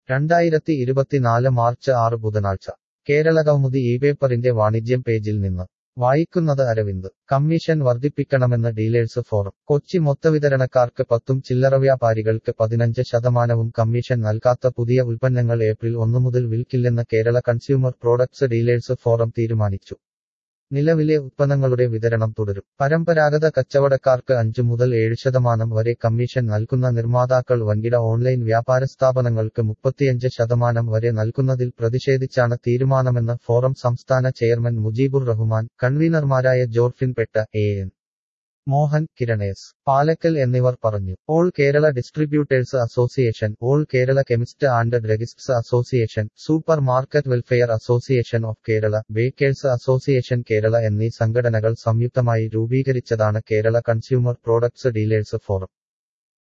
രണ്ടായിരത്തി ഇരുപത്തിനാല് മാർച്ച് ആറ് ബുധനാഴ്ച കേരളകൗമുദി ഈ പേപ്പറിന്റെ വാണിജ്യം പേജിൽ നിന്ന് വായിക്കുന്നത് അരവിന്ദ് കമ്മീഷൻ വർദ്ധിപ്പിക്കണമെന്ന് ഡീലേഴ്സ് ഫോറം കൊച്ചി മൊത്തവിതരണക്കാർക്ക് പത്തും ചില്ലറവ്യാപാരികൾക്ക് പതിനഞ്ച് ശതമാനവും കമ്മീഷൻ നൽകാത്ത പുതിയ ഉൽപ്പന്നങ്ങൾ ഏപ്രിൽ ഒന്നു മുതൽ വിൽക്കില്ലെന്ന് Kerala consumer products dealers forum തീരുമാനിച്ചു നിലവിലെ ഉത്പന്നങ്ങളുടെ വിതരണം തുടരും പരമ്പരാഗത കച്ചവടക്കാർക്ക് അഞ്ചു മുതൽ ഏഴ് ശതമാനം വരെ കമ്മീഷൻ നൽകുന്ന നിർമ്മാതാക്കൾ വൻകിട ഓൺലൈൻ വ്യാപാര സ്ഥാപനങ്ങൾക്ക് മുപ്പത്തിയഞ്ച് ശതമാനം വരെ നൽകുന്നതിൽ പ്രതിഷേധിച്ചാണ് തീരുമാനമെന്ന് ഫോറം സംസ്ഥാന ചെയർമാൻ മുജീബുർ റഹ്മാൻ കൺവീനർമാരായ ജോർഫിൻ പെട്ട എ എൻ മോഹൻ കിരണേസ് പാലക്കൽ എന്നിവർ പറഞ്ഞു all Kerala distributors association all Kerala chemist and druggists association supermarket welfare association of Kerala bakers association Kerala എന്നീ സംഘടനകൾ സംയുക്തമായി രൂപീകരിച്ചതാണ് Kerala consumer products dealers forum